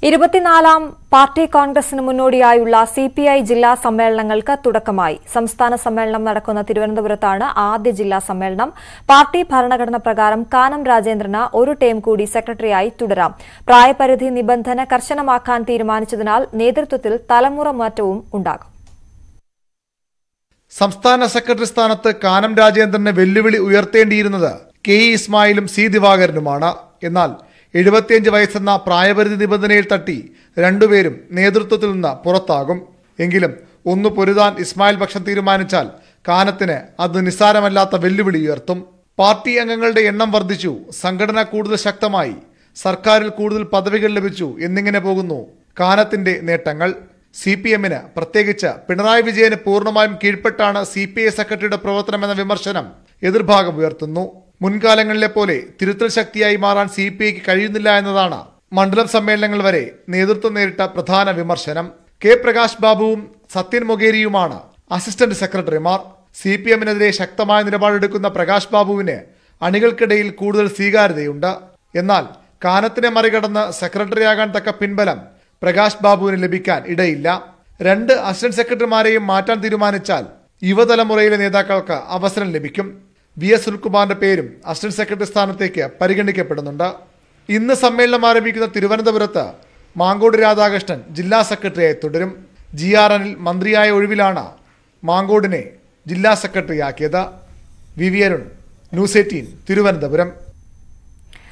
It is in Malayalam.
ഇരുപത്തിനാലാം പാർട്ടി കോൺഗ്രസിന് മുന്നോടിയായുള്ള സി പി ഐ ജില്ലാ സമ്മേളനങ്ങൾക്ക് തുടക്കമായി സംസ്ഥാന സമ്മേളനം നടക്കുന്ന തിരുവനന്തപുരത്താണ് ആദ്യ ജില്ലാ സമ്മേളനം പാർട്ടി ഭരണഘടന പ്രകാരം കാനം രാജേന്ദ്രന് ഒരു ടേം കൂടി സെക്രട്ടറിയായി തുടരാം പ്രായപരിധി നിബന്ധന കർശനമാക്കാൻ തീരുമാനിച്ചതിനാൽ നേതൃത്വത്തിൽ തലമുറ മാറ്റവും ഉണ്ടാകും സംസ്ഥാന സെക്രട്ടറി സ്ഥാനത്ത് കാനം രാജേന്ദ്രന് വെല്ലുവിളി ഉയർത്തേണ്ടിയിരുന്നത് കെ ഇ ഇസ്മായിലും സി ദിവാകരനുമാണ് എന്നാൽ എഴുപത്തിയഞ്ച് വയസ്സെന്ന പ്രായപരിധി നിബന്ധനയിൽ തട്ടി രണ്ടുപേരും നേതൃത്വത്തിൽ നിന്ന് പുറത്താകും എങ്കിലും ഒന്ന് പൊരുതാൻ ഇസ്മായിൽ പക്ഷം തീരുമാനിച്ചാൽ കാനത്തിന് അത് നിസ്സാരമല്ലാത്ത വെല്ലുവിളി ഉയർത്തും പാർട്ടി അംഗങ്ങളുടെ എണ്ണം വർദ്ധിച്ചു സംഘടന കൂടുതൽ ശക്തമായി സർക്കാരിൽ കൂടുതൽ പദവികൾ ലഭിച്ചു എന്നിങ്ങനെ പോകുന്നു കാനത്തിന്റെ നേട്ടങ്ങൾ സി പി എമ്മിന് പ്രത്യേകിച്ച് പിണറായി വിജയന് പൂർണ്ണമായും കീഴ്പ്പെട്ടാണ് സി പി ഐ സെക്രട്ടറിയുടെ പ്രവർത്തനമെന്ന വിമർശനം എതിർഭാഗം ഉയർത്തുന്നു മുൻകാലങ്ങളിലെ പോലെ തിരുത്തൽ ശക്തിയായി മാറാൻ സി പി ഐക്ക് കഴിയുന്നില്ല എന്നതാണ് മണ്ഡലം സമ്മേളനങ്ങൾ വരെ നേതൃത്വം നേരിട്ട പ്രധാന വിമർശനം കെ പ്രകാശ് ബാബുവും സത്യൻ മൊഗേരിയുമാണ് അസിസ്റ്റന്റ് സെക്രട്ടറിമാർ സി പി എമ്മിനെതിരെ ശക്തമായ നിലപാടെടുക്കുന്ന പ്രകാശ് ബാബുവിന് അണികൾക്കിടയിൽ കൂടുതൽ സ്വീകാര്യതയുണ്ട് എന്നാൽ കാനത്തിനെ മറികടന്ന് സെക്രട്ടറിയാകാൻ തക്ക പിൻബലം പ്രകാശ് ബാബുവിന് ലഭിക്കാൻ ഇടയില്ല രണ്ട് അസിസ്റ്റന്റ് സെക്രട്ടറിമാരെയും മാറ്റാൻ തീരുമാനിച്ചാൽ യുവതലമുറയിലെ നേതാക്കൾക്ക് അവസരം ലഭിക്കും വി എസ് സുനിൽകുമാറിന്റെ പേരും അസിസ്റ്റന്റ് സെക്രട്ടറി സ്ഥാനത്തേക്ക് പരിഗണിക്കപ്പെടുന്നുണ്ട് ഇന്ന് സമ്മേളനം ആരംഭിക്കുന്ന തിരുവനന്തപുരത്ത് മാങ്കോട് രാധാകൃഷ്ണൻ ജില്ലാ സെക്രട്ടറിയായി തുടരും ജി ആർ എനിൽ മന്ത്രിയായ ഒഴിവിലാണ് മാങ്കോടിനെ ജില്ലാ സെക്രട്ടറിയാക്കിയത് V V Arun News Eighteen Thiruvananthapuram